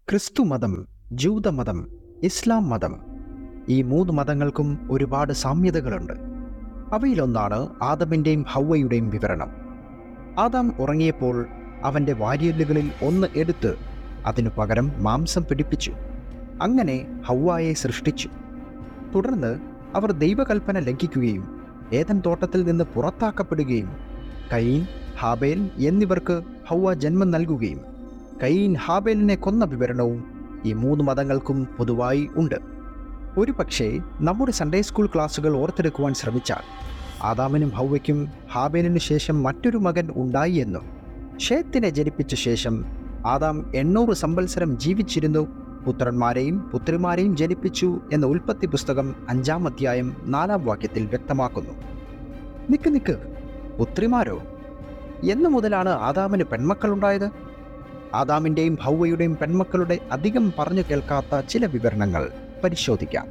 ക്രിസ്തു മതം ജൂതമതം ഇസ്ലാം മതം ഈ മൂന്ന് മതങ്ങൾക്കും ഒരുപാട് സാമ്യതകളുണ്ട് അവയിലൊന്നാണ് ആദമിൻ്റെയും ഹൗവയുടെയും വിവരണം ആദാം ഉറങ്ങിയപ്പോൾ അവൻ്റെ വാരിയല്ലുകളിൽ ഒന്ന് എടുത്ത് അതിനു പകരം മാംസം പിടിപ്പിച്ചു അങ്ങനെ ഹൗവായെ സൃഷ്ടിച്ചു തുടർന്ന് അവർ ദൈവകൽപ്പന ലംഘിക്കുകയും ഏതൻ തോട്ടത്തിൽ നിന്ന് പുറത്താക്കപ്പെടുകയും കയീൻ ഹാബേൽ എന്നിവർക്ക് ഹൗവ ജന്മം നൽകുകയും കയീൻ ഹാബേലിനെ കൊന്ന വിവരണവും ഈ മൂന്ന് മതങ്ങൾക്കും പൊതുവായി ഉണ്ട് ഒരു പക്ഷേ നമ്മുടെ സൺഡേ സ്കൂൾ ക്ലാസ്സുകൾ ഓർത്തെടുക്കുവാൻ ശ്രമിച്ചാൽ ആദാമിനും ഹൗവയ്ക്കും ഹാബേലിനു ശേഷം മറ്റൊരു മകൻ ഉണ്ടായി എന്നും ഷേത്തിനെ ജനിപ്പിച്ച ശേഷം ആദാം എണ്ണൂറ് സംവത്സരം ജീവിച്ചിരുന്നു പുത്രന്മാരെയും പുത്രിമാരെയും ജനിപ്പിച്ചു എന്ന ഉൽപ്പത്തി പുസ്തകം അഞ്ചാം അധ്യായം നാലാം വാക്യത്തിൽ വ്യക്തമാക്കുന്നു നിക്ക് നിക്ക് പുത്രിമാരോ എന്നു മുതലാണ് ആദാമിന് പെൺമക്കളുണ്ടായത് ആദാമിൻ്റെയും ഹൗവയുടെയും പെൺമക്കളുടെ അധികം പറഞ്ഞു കേൾക്കാത്ത ചില വിവരണങ്ങൾ പരിശോധിക്കാം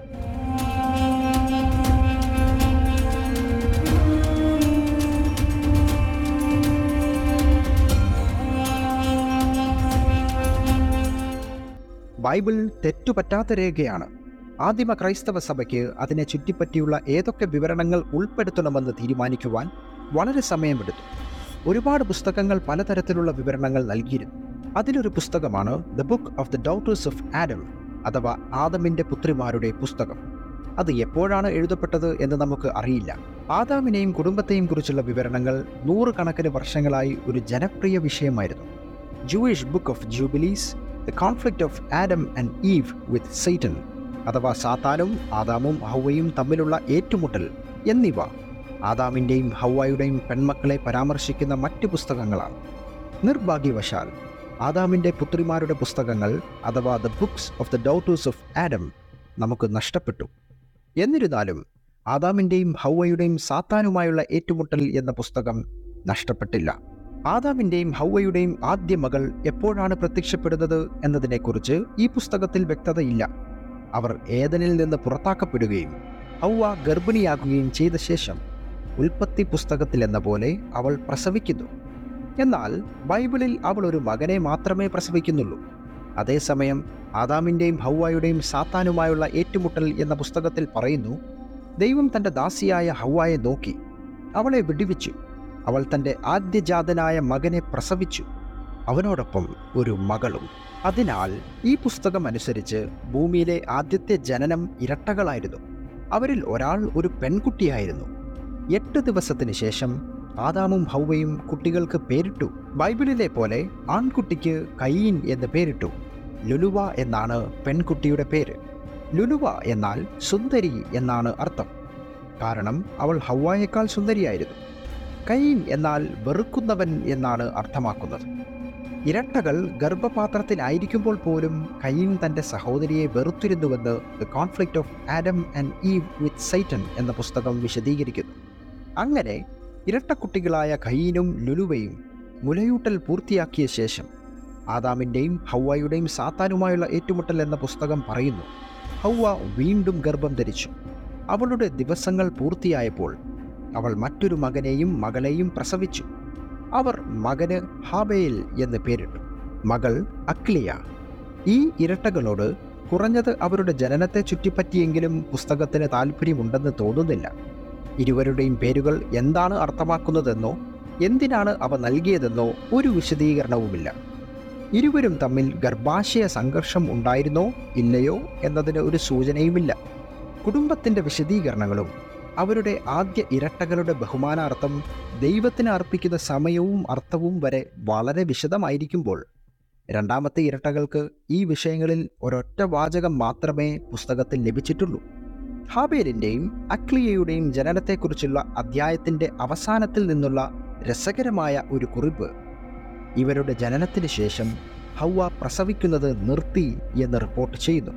ബൈബിൾ തെറ്റുപറ്റാത്ത രേഖയാണ് ആദിമ ക്രൈസ്തവ സഭയ്ക്ക് അതിനെ ചുറ്റിപ്പറ്റിയുള്ള ഏതൊക്കെ വിവരണങ്ങൾ ഉൾപ്പെടുത്തണമെന്ന് തീരുമാനിക്കുവാൻ വളരെ സമയമെടുത്തു ഒരുപാട് പുസ്തകങ്ങൾ പലതരത്തിലുള്ള വിവരണങ്ങൾ നൽകിയിരുന്നു അതിലൊരു പുസ്തകമാണ് the book of the daughters of Adam അഥവാ ആദമിൻ്റെ പുത്രിമാരുടെ പുസ്തകം അത് എപ്പോഴാണ് എഴുതപ്പെട്ടത് എന്ന് നമുക്ക് അറിയില്ല ആദാമിനെയും കുടുംബത്തെയും കുറിച്ചുള്ള വിവരണങ്ങൾ നൂറുകണക്കിന് വർഷങ്ങളായി ഒരു ജനപ്രിയ വിഷയമായിരുന്നു Jewish book of jubilees the conflict of Adam and Eve with Satan അഥവാ സാത്താനും ആദാമും ഹൗവയും തമ്മിലുള്ള ഏറ്റുമുട്ടൽ എന്നിവ ആദാമിൻ്റെയും ഹൗവായുടെയും പെൺമക്കളെ പരാമർശിക്കുന്ന മറ്റ് പുസ്തകങ്ങളാണ് നിർഭാഗ്യവശാൽ ആദാമിൻ്റെ പുത്രിമാരുടെ പുസ്തകങ്ങൾ അഥവാ the books of the daughters of Adam നമുക്ക് നഷ്ടപ്പെട്ടു എന്നിരുന്നാലും ആദാമിൻ്റെയും ഹൗവയുടെയും സാത്താനുമായുള്ള ഏറ്റുമുട്ടൽ എന്ന പുസ്തകം നഷ്ടപ്പെട്ടില്ല ആദാമിൻ്റെയും ഹൗവയുടെയും ആദ്യ മകൾ എപ്പോഴാണ് പ്രത്യക്ഷപ്പെടുന്നത് എന്നതിനെക്കുറിച്ച് ഈ പുസ്തകത്തിൽ വ്യക്തതയില്ല അവർ ഏതനിൽ നിന്ന് പുറത്താക്കപ്പെടുകയും ഹൗവ ഗർഭിണിയാകുകയും ചെയ്ത ശേഷം ഉൽപ്പത്തി പുസ്തകത്തിൽ എന്ന പോലെ അവൾ പ്രസവിക്കുന്നു എന്നാൽ ബൈബിളിൽ അവൾ ഒരു മകനെ മാത്രമേ പ്രസവിക്കുന്നുള്ളൂ അതേസമയം ആദാമിൻ്റെയും ഹൗവായുടെയും സാത്താനുമായുള്ള ഏറ്റുമുട്ടൽ എന്ന പുസ്തകത്തിൽ പറയുന്നു ദൈവം തൻ്റെ ദാസിയായ ഹൗവായെ നോക്കി അവളെ വിടിവിച്ചു അവൾ തൻ്റെ ആദ്യജാതനായ മകനെ പ്രസവിച്ചു അവനോടൊപ്പം ഒരു മകളും അതിനാൽ ഈ പുസ്തകം അനുസരിച്ച് ഭൂമിയിലെ ആദ്യത്തെ ജനനം ഇരട്ടകളായിരുന്നു അവരിൽ ഒരാൾ ഒരു പെൺകുട്ടിയായിരുന്നു എട്ട് ദിവസത്തിന് ശേഷം ആദാമും ഹൗവയും കുട്ടികൾക്ക് പേരിട്ടു ബൈബിളിലെ പോലെ ആൺകുട്ടിക്ക് കയ്യീൻ എന്ന് പേരിട്ടു ലുലുവ എന്നാണ് പെൺകുട്ടിയുടെ പേര് ലുലുവ എന്നാൽ സുന്ദരി എന്നാണ് അർത്ഥം കാരണം അവൾ ഹൗവായേക്കാൾ സുന്ദരിയായിരുന്നു കയ്യീൻ എന്നാൽ വെറുക്കുന്നവൻ എന്നാണ് അർത്ഥമാക്കുന്നത് ഇരട്ടകൾ ഗർഭപാത്രത്തിലായിരിക്കുമ്പോൾ പോലും കയ്യീൻ തൻ്റെ സഹോദരിയെ വെറുത്തിരുന്നുവെന്ന് the conflict of Adam and Eve with Satan എന്ന പുസ്തകം വിശദീകരിക്കുന്നു അങ്ങനെ ഇരട്ടക്കുട്ടികളായ കയ്യീനും ലുലുവയും മുലയൂട്ടൽ പൂർത്തിയാക്കിയ ശേഷം ആദാമിൻ്റെയും ഹൗവായുടെയും സാത്താനുമായുള്ള ഏറ്റുമുട്ടൽ എന്ന പുസ്തകം പറയുന്നു ഹൗവ വീണ്ടും ഗർഭം ധരിച്ചു അവളുടെ ദിവസങ്ങൾ പൂർത്തിയായപ്പോൾ അവൾ മറ്റൊരു മകനെയും മകളെയും പ്രസവിച്ചു അവർ മകന് ഹാബേൽ എന്ന് പേരിട്ടു മകൾ അക്ലിയ ഈ ഇരട്ടകളോട് കുറഞ്ഞത് അവരുടെ ജനനത്തെ ചുറ്റിപ്പറ്റിയെങ്കിലും പുസ്തകത്തിന് താല്പര്യമുണ്ടെന്ന് തോന്നുന്നില്ല ഇരുവരുടെയും പേരുകൾ എന്താണ് അർത്ഥമാക്കുന്നതെന്നോ എന്തിനാണ് അവ നൽകിയതെന്നോ ഒരു വിശദീകരണവുമില്ല ഇരുവരും തമ്മിൽ ഗർഭാശയ സംഘർഷം ഉണ്ടായിരുന്നോ ഇല്ലയോ എന്നതിന് ഒരു സൂചനയുമില്ല കുടുംബത്തിൻ്റെ വിശദീകരണങ്ങളും അവരുടെ ആദ്യ ഇരട്ടകളുടെ ബഹുമാനാർത്ഥം ദൈവത്തിന് അർപ്പിക്കുന്ന സമയവും അർത്ഥവും വരെ വളരെ വിശദമായിരിക്കുമ്പോൾ രണ്ടാമത്തെ ഇരട്ടകൾക്ക് ഈ വിഷയങ്ങളിൽ ഒരൊറ്റ വാചകം മാത്രമേ പുസ്തകത്തിൽ ലഭിച്ചിട്ടുള്ളൂ ഹാബേലിൻ്റെയും അക്ലിയയുടെയും ജനനത്തെക്കുറിച്ചുള്ള അധ്യായത്തിൻ്റെ അവസാനത്തിൽ നിന്നുള്ള രസകരമായ ഒരു കുറിപ്പ് ഇവരുടെ ജനനത്തിന് ശേഷം ഹൗവ പ്രസവിക്കുന്നത് നിർത്തി എന്ന് റിപ്പോർട്ട് ചെയ്യുന്നു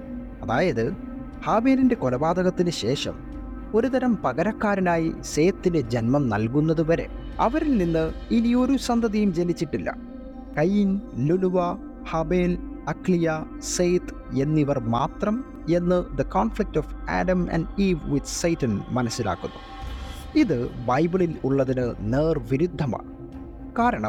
അതായത് ഹാബേലിൻ്റെ കൊലപാതകത്തിന് ശേഷം ഒരുതരം പകരക്കാരനായി സേത്തിന് ജന്മം നൽകുന്നതുവരെ അവരിൽ നിന്ന് ഇനിയൊരു സന്തതിയും ജനിച്ചിട്ടില്ല കയ്യീൻ ലുലുവ ഹാബേൽ അക്ലിയ സെയ്ത്ത് എന്നിവർ മാത്രം എന്ന് the conflict of Adam and Eve with Satan മനസ്സിലാക്കുന്നു ഇത് ബൈബിളിൽ ഉള്ളതിന് നേർവിരുദ്ധമാണ് കാരണം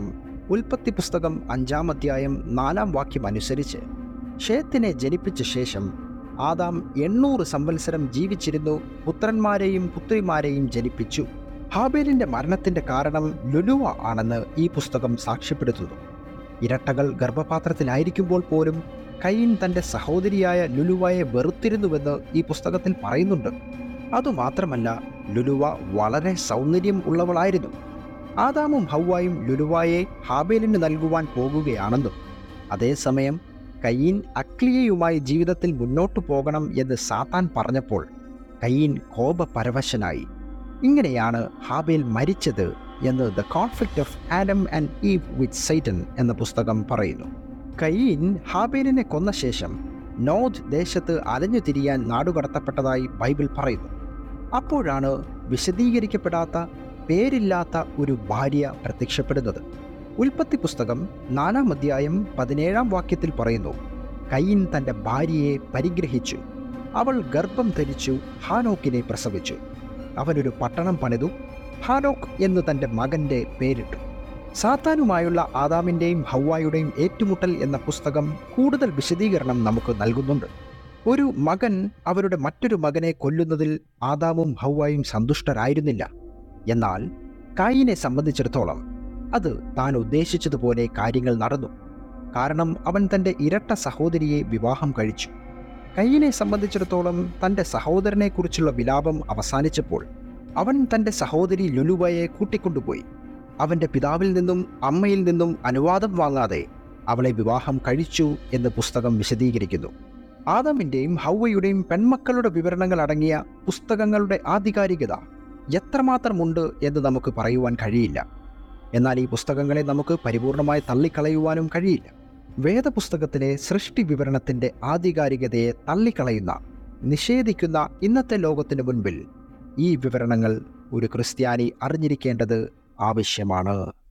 ഉൽപ്പത്തി പുസ്തകം അഞ്ചാം അധ്യായം നാലാം വാക്യം അനുസരിച്ച് ഷേത്തിനെ ജനിപ്പിച്ച ശേഷം ആദാം എണ്ണൂറ് സംവത്സരം ജീവിച്ചിരുന്നു പുത്രന്മാരെയും പുത്രിമാരെയും ജനിപ്പിച്ചു ഹാബേലിന്റെ മരണത്തിന്റെ കാരണം ലുലുവ ആണെന്ന് ഈ പുസ്തകം സാക്ഷ്യപ്പെടുത്തുന്നു ഇരട്ടകൾ ഗർഭപാത്രത്തിലായിരിക്കുമ്പോൾ പോലും കയ്യൻ തന്റെ സഹോദരിയായ ലുലുവയെ വെറുത്തിരുന്നുവെന്ന് ഈ പുസ്തകത്തിൽ പറയുന്നുണ്ട് അതുമാത്രമല്ല ലുലുവ വളരെ സൗന്ദര്യം ഉള്ളവളായിരുന്നു ആദാമും ഹൗവായും ലുലുവായെ ഹാബേലിന് നൽകുവാൻ പോകുകയാണെന്നും അതേസമയം കയ്യീൻ അക്ലിയയുമായി ജീവിതത്തിൽ മുന്നോട്ടു പോകണം എന്ന് സാത്താൻ പറഞ്ഞപ്പോൾ കയ്യീൻ കോപപരവശനായി ഇങ്ങനെയാണ് ഹാബേൽ മരിച്ചത് എന്ന് the conflict of Adam and Eve with Satan എന്ന പുസ്തകം പറയുന്നു കയ്യീൻ ഹാബേലിനെ കൊന്ന ശേഷം നോദ് ദേശത്ത് അലഞ്ഞു തിരിയാൻ നാടുകടത്തപ്പെട്ടതായി ബൈബിൾ പറയുന്നു അപ്പോഴാണ് വിശദീകരിക്കപ്പെടാത്ത പേരില്ലാത്ത ഒരു ഭാര്യ പ്രത്യക്ഷപ്പെടുന്നത് ഉൽപ്പത്തി പുസ്തകം നാലാം അധ്യായം പതിനേഴാം വാക്യത്തിൽ പറയുന്നു കയ്യൻ തൻ്റെ ഭാര്യയെ പരിഗ്രഹിച്ചു അവൾ ഗർഭം ധരിച്ചു ഹാനോക്കിനെ പ്രസവിച്ചു അവനൊരു പട്ടണം പണിതു ഹാനോക്ക് എന്ന് തൻ്റെ മകൻ്റെ പേരിട്ടു സാത്താനുമായുള്ള ആദാമിൻ്റെയും ഹൗവായുടെയും ഏറ്റുമുട്ടൽ എന്ന പുസ്തകം കൂടുതൽ വിശദീകരണം നമുക്ക് നൽകുന്നുണ്ട് ഒരു മകൻ അവരുടെ മറ്റൊരു മകനെ കൊല്ലുന്നതിൽ ആദാമും ഹൗവായും സന്തുഷ്ടരായിരുന്നില്ല എന്നാൽ കായിനെ സംബന്ധിച്ചിടത്തോളം അത് താൻ ഉദ്ദേശിച്ചതുപോലെ കാര്യങ്ങൾ നടന്നു കാരണം അവൻ തൻ്റെ ഇരട്ട സഹോദരിയെ വിവാഹം കഴിച്ചു കയ്യനെ സംബന്ധിച്ചിടത്തോളം തൻ്റെ സഹോദരനെക്കുറിച്ചുള്ള വിലാപം അവസാനിച്ചപ്പോൾ അവൻ തൻ്റെ സഹോദരി ലുലുവയെ കൂട്ടിക്കൊണ്ടുപോയി അവൻ്റെ പിതാവിൽ നിന്നും അമ്മയിൽ നിന്നും അനുവാദം വാങ്ങാതെ അവളെ വിവാഹം കഴിച്ചു എന്ന് പുസ്തകം വിശദീകരിക്കുന്നു ആദമിൻ്റെയും ഹൗവയുടെയും പെൺമക്കളുടെ വിവരണങ്ങൾ അടങ്ങിയ പുസ്തകങ്ങളുടെ ആധികാരികത എത്രമാത്രമുണ്ട് എന്ന് നമുക്ക് പറയുവാൻ കഴിയില്ല എന്നാൽ ഈ പുസ്തകങ്ങളെ നമുക്ക് പരിപൂർണമായി തള്ളിക്കളയുവാനും കഴിയില്ല വേദപുസ്തകത്തിലെ സൃഷ്ടി വിവരണത്തിൻ്റെ ആധികാരികതയെ തള്ളിക്കളയുന്ന നിഷേധിക്കുന്ന ഇന്നത്തെ ലോകത്തിന് മുൻപിൽ ഈ വിവരണങ്ങൾ ഒരു ക്രിസ്ത്യാനി അറിഞ്ഞിരിക്കേണ്ടത് ആവശ്യമാണ്